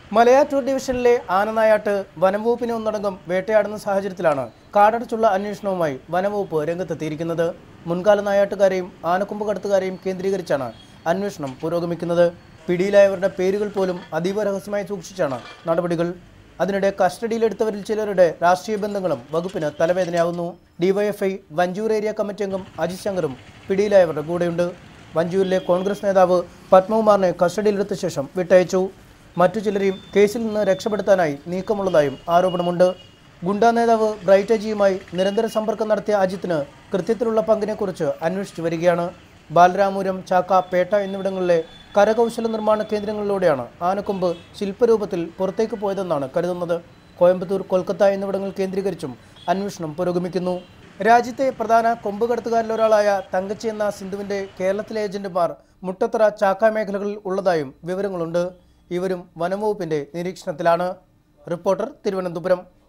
മലയാറ്റൂർ ഡിവിഷനിലെ ആനനായാട്ട് വനംവകുപ്പിനെ ഒന്നടങ്കം വേട്ടയാടുന്ന സാഹചര്യത്തിലാണ് കാടടച്ചുള്ള അന്വേഷണവുമായി വനംവകുപ്പ് രംഗത്തെത്തിയിരിക്കുന്നത് മുൻകാല നായാട്ടുകാരെയും ആനക്കൊമ്പ് കടത്തുകാരെയും കേന്ദ്രീകരിച്ചാണ് അന്വേഷണം പുരോഗമിക്കുന്നത് പിടിയിലായവരുടെ പേരുകൾ പോലും അതീവ രഹസ്യമായി സൂക്ഷിച്ചാണ് നടപടികൾ അതിനിടെ കസ്റ്റഡിയിലെടുത്തവരിൽ ചിലരുടെ രാഷ്ട്രീയ ബന്ധങ്ങളും വകുപ്പിന് തലവേദനയാവുന്നു ഡിവൈഎഫ്ഐ വഞ്ചൂർ ഏരിയ കമ്മിറ്റി അംഗം അജിത് ശങ്കറും പിടിയിലായവരുടെ കൂടെയുണ്ട് വഞ്ചൂരിലെ കോൺഗ്രസ് നേതാവ് പത്മകുമാറിനെ കസ്റ്റഡിയിലെടുത്ത ശേഷം വിട്ടയച്ചു മറ്റു ചിലരെയും കേസിൽ നിന്ന് രക്ഷപ്പെടുത്താനായി നീക്കമുള്ളതായും ആരോപണമുണ്ട് ഗുണ്ടാ നേതാവ് ബ്രൈറ്റ് അജിയുമായി നിരന്തര സമ്പർക്കം നടത്തിയ അജിത്തിന് കൃത്യത്തിലുള്ള പങ്കിനെക്കുറിച്ച് അന്വേഷിച്ചു വരികയാണ് ബാലരാമപുരം ചാക്ക പേട്ട എന്നിവിടങ്ങളിലെ കരകൗശല നിർമ്മാണ കേന്ദ്രങ്ങളിലൂടെയാണ് ആനക്കൊമ്പ് ശില്പരൂപത്തിൽ പുറത്തേക്ക് പോയതെന്നാണ് കരുതുന്നത് കോയമ്പത്തൂർ കൊൽക്കത്ത എന്നിവിടങ്ങൾ കേന്ദ്രീകരിച്ചും അന്വേഷണം പുരോഗമിക്കുന്നു രാജ്യത്തെ പ്രധാന കൊമ്പ് കടത്തുകാരിലൊരാളായ തങ്കച്ചി എന്ന സിന്ധുവിന്റെ കേരളത്തിലെ ഏജന്റുമാർ മുട്ടത്തറ ചാക്ക മേഖലകളിൽ ഉള്ളതായും വിവരങ്ങളുണ്ട് ഇവരും വനംവകുപ്പിന്റെ നിരീക്ഷണത്തിലാണ് റിപ്പോർട്ടർ തിരുവനന്തപുരം